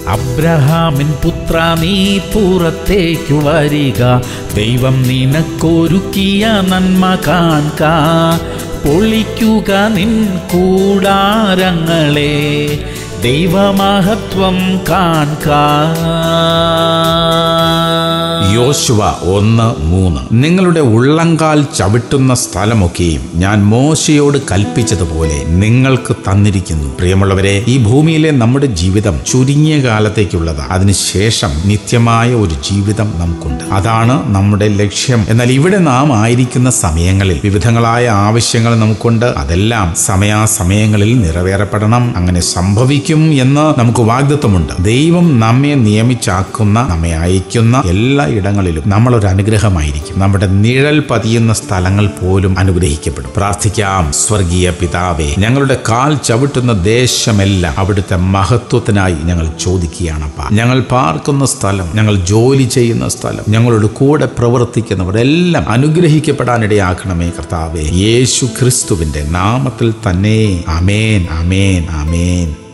അബ്രഹാമിൻ പുത്ര നീ പുറത്തേക്കു വരിക ദൈവം നിനക്കൊരുക്കിയ നന്മ കാൺക പൊളിക്കുക നിൻ കൂടാരങ്ങളെ ദൈവമഹത്വം കാൺക യോശുവ ഒന്ന് മൂന്ന് നിങ്ങളുടെ ഉള്ളങ്കാൽ ചവിട്ടുന്ന സ്ഥലമൊക്കെയും ഞാൻ മോശയോട് കൽപ്പിച്ചതുപോലെ നിങ്ങൾക്ക് തന്നിരിക്കുന്നു പ്രിയമുള്ളവരെ ഈ ഭൂമിയിലെ നമ്മുടെ ജീവിതം ചുരുങ്ങിയ കാലത്തേക്കുള്ളതാണ് അതിനുശേഷം നിത്യമായ ഒരു ജീവിതം നമുക്കുണ്ട് അതാണ് നമ്മുടെ ലക്ഷ്യം എന്നാൽ ഇവിടെ നാം ആയിരിക്കുന്ന സമയങ്ങളിൽ വിവിധങ്ങളായ ആവശ്യങ്ങൾ നമുക്കുണ്ട് അതെല്ലാം സമയാസമയങ്ങളിൽ നിറവേറപ്പെടണം അങ്ങനെ സംഭവിക്കും എന്ന് നമുക്ക് വാഗ്ദത്വമുണ്ട് ദൈവം നമ്മെ നിയമിച്ചാക്കുന്ന നമ്മെ അയക്കുന്ന എല്ലാ ഇടങ്ങളിലും നമ്മളൊരു അനുഗ്രഹമായിരിക്കും നമ്മുടെ നിഴൽ പതിയുന്ന സ്ഥലങ്ങൾ പോലും അനുഗ്രഹിക്കപ്പെടും പ്രാർത്ഥിക്കാം സ്വർഗീയ പിതാവേ ഞങ്ങളുടെ കാൽ ചവിട്ടുന്ന ദേശമെല്ലാം അവിടുത്തെ മഹത്വത്തിനായി ഞങ്ങൾ ചോദിക്കുകയാണപ്പ ഞങ്ങൾ പാർക്കുന്ന സ്ഥലം ഞങ്ങൾ ജോലി ചെയ്യുന്ന സ്ഥലം ഞങ്ങളോട് കൂടെ പ്രവർത്തിക്കുന്നവർ എല്ലാം അനുഗ്രഹിക്കപ്പെടാനിടയാക്കണമേ കർത്താവേ യേശു ക്രിസ്തുവിന്റെ നാമത്തിൽ തന്നെ അമേൻ അമേൻ അമേൻ